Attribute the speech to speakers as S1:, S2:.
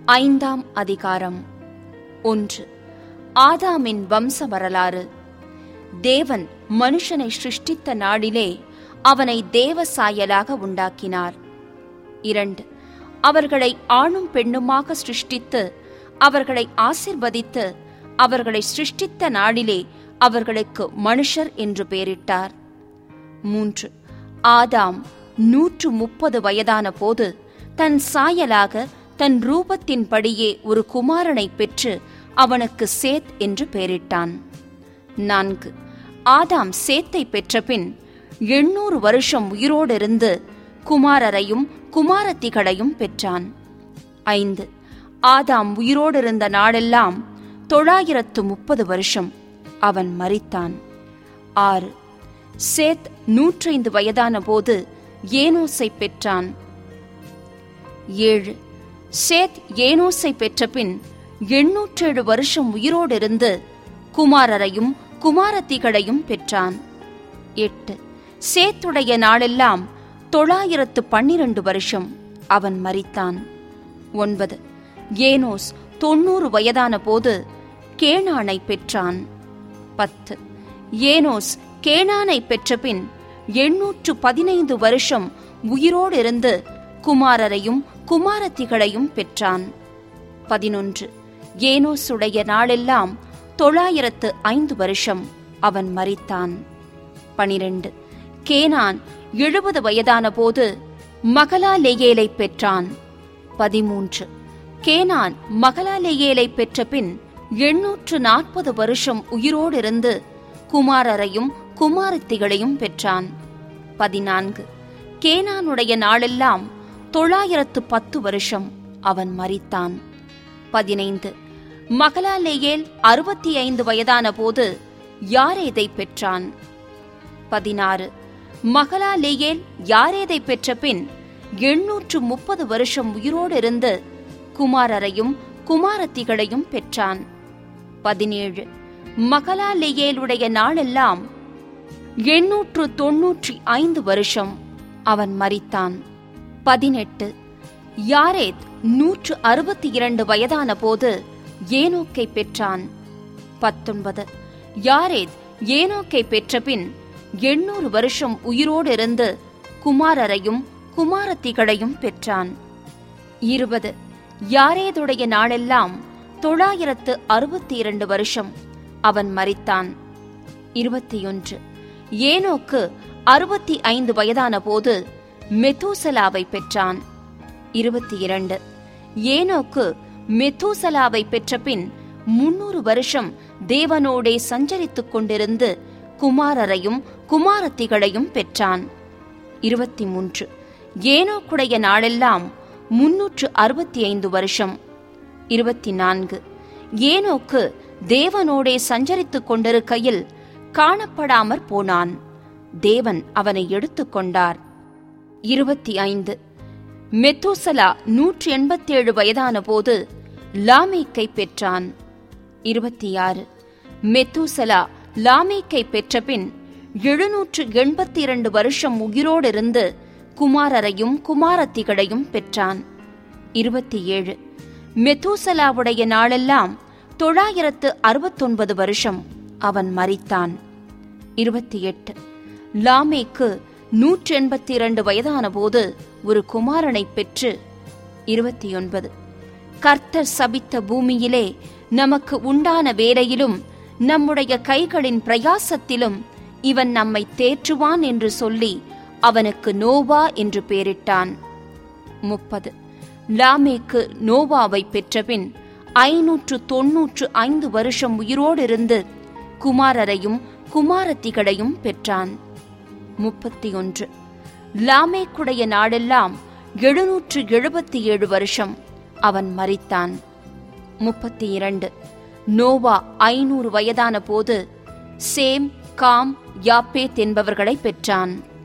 S1: ஐந்தாம் அதிகாரம் ஒன்று ஆதாமின் வம்ச வரலாறு தேவன் மனுஷனை சிருஷ்டித்த நாளிலே அவனை தேவ சாயலாக உண்டாக்கினார் இரண்டு அவர்களை ஆணும் பெண்ணுமாக சிருஷ்டித்து அவர்களை ஆசிர்வதித்து அவர்களை சிருஷ்டித்த நாளிலே அவர்களுக்கு மனுஷர் என்று பெயரிட்டார் மூன்று ஆதாம் நூற்று முப்பது வயதான போது தன் சாயலாக தன் ரூபத்தின்படியே ஒரு குமாரனை பெற்று அவனுக்கு சேத் என்று பெயரிட்டான் நான்கு ஆதாம் சேத்தை பெற்றபின் எண்ணூறு வருஷம் உயிரோடிருந்து குமாரரையும் குமாரத்திகளையும் பெற்றான் ஐந்து ஆதாம் உயிரோடிருந்த நாளெல்லாம் தொள்ளாயிரத்து முப்பது வருஷம் அவன் மரித்தான் ஆறு சேத் நூற்றைந்து வயதான போது ஏனோஸை பெற்றான் ஏழு சேத் ஏனோஸை பெற்றபின் எண்ணூற்றேழு வருஷம் உயிரோடிருந்து குமாரரையும் குமாரத்திகளையும் பெற்றான் எட்டு சேத்துடைய நாளெல்லாம் தொள்ளாயிரத்து பன்னிரண்டு வருஷம் அவன் மரித்தான் ஒன்பது ஏனோஸ் தொன்னூறு வயதான போது கேனானை பெற்றான் பத்து ஏனோஸ் கேனானை பெற்றபின் எண்ணூற்று பதினைந்து வருஷம் உயிரோடிருந்து குமாரரையும் குமாரத்திகளையும் பெற்றான் பதினொன்று ஏனோசுடைய நாளெல்லாம் தொள்ளாயிரத்து ஐந்து வருஷம் அவன் மரித்தான் பனிரெண்டு கேனான் எழுபது வயதான போது மகலாலேயேலை பெற்றான் பதிமூன்று கேனான் மகலாலேயேலை பெற்றபின் எண்ணூற்று நாற்பது வருஷம் உயிரோடிருந்து குமாரரையும் குமாரத்திகளையும் பெற்றான் பதினான்கு கேனானுடைய நாளெல்லாம் தொள்ளாயிரத்து பத்து வருஷம் அவன் மரித்தான் பதினைந்து மகலாலேயேல் அறுபத்தி ஐந்து வயதான போது யாரேதை பெற்றான் பதினாறு மகலாலேயேல் யாரேதை பெற்ற பின் எண்ணூற்று முப்பது வருஷம் உயிரோடிருந்து குமாரரையும் குமாரத்திகளையும் பெற்றான் பதினேழு மகலாலேயேலுடைய நாளெல்லாம் எண்ணூற்று தொன்னூற்றி ஐந்து வருஷம் அவன் மரித்தான் பதினெட்டு யாரேத் நூற்று அறுபத்தி இரண்டு வயதான போது ஏனோக்கை பெற்றான் பத்தொன்பது யாரேத் ஏனோக்கை பெற்றபின் எண்ணூறு வருஷம் உயிரோடு இருந்து குமாரரையும் குமாரத்திகளையும் பெற்றான் இருபது யாரேதுடைய நாளெல்லாம் தொள்ளாயிரத்து அறுபத்தி இரண்டு வருஷம் அவன் மரித்தான் இருபத்தி ஒன்று ஏனோக்கு அறுபத்தி ஐந்து வயதான போது மெதூசலாவை பெற்றான் இருபத்தி இரண்டு ஏனோக்கு மெதூசலாவை பெற்றபின் முன்னூறு வருஷம் தேவனோடே சஞ்சரித்துக் கொண்டிருந்து குமாரரையும் குமாரத்திகளையும் பெற்றான் இருபத்தி மூன்று ஏனோக்குடைய நாளெல்லாம் முன்னூற்று அறுபத்தி ஐந்து வருஷம் இருபத்தி நான்கு ஏனோக்கு தேவனோடே சஞ்சரித்துக் கொண்டிருக்கையில் காணப்படாமற் போனான் தேவன் அவனை எடுத்துக்கொண்டார் இருபத்தி ஐந்து மெத்தூசலா நூற்றி எண்பத்தேழு வயதான போது லாமேக்கை பெற்றான் இருபத்தி ஆறு மெத்தூசலா லாமேக்கை பெற்றபின் எழுநூற்று எண்பத்தி இரண்டு வருஷம் உயிரோடிருந்து குமாரரையும் குமாரத்திகளையும் பெற்றான் இருபத்தி ஏழு மெத்தூசலாவுடைய நாளெல்லாம் தொள்ளாயிரத்து அறுபத்தொன்பது வருஷம் அவன் மரித்தான் இருபத்தி எட்டு லாமேக்கு நூற்றி எண்பத்தி இரண்டு வயதான போது ஒரு குமாரனை பெற்று இருபத்தி ஒன்பது கர்த்தர் சபித்த பூமியிலே நமக்கு உண்டான வேலையிலும் நம்முடைய கைகளின் பிரயாசத்திலும் இவன் நம்மை தேற்றுவான் என்று சொல்லி அவனுக்கு நோவா என்று பெயரிட்டான் முப்பது லாமேக்கு நோவாவை பெற்றபின் ஐநூற்று தொன்னூற்று ஐந்து வருஷம் உயிரோடிருந்து குமாரரையும் குமாரத்திகளையும் பெற்றான் முப்பத்தி ஒன்று லாமேக்குடைய நாடெல்லாம் எழுநூற்று எழுபத்தி ஏழு வருஷம் அவன் மரித்தான் முப்பத்தி இரண்டு நோவா ஐநூறு வயதான போது சேம் காம் யாப்பேத் என்பவர்களை பெற்றான்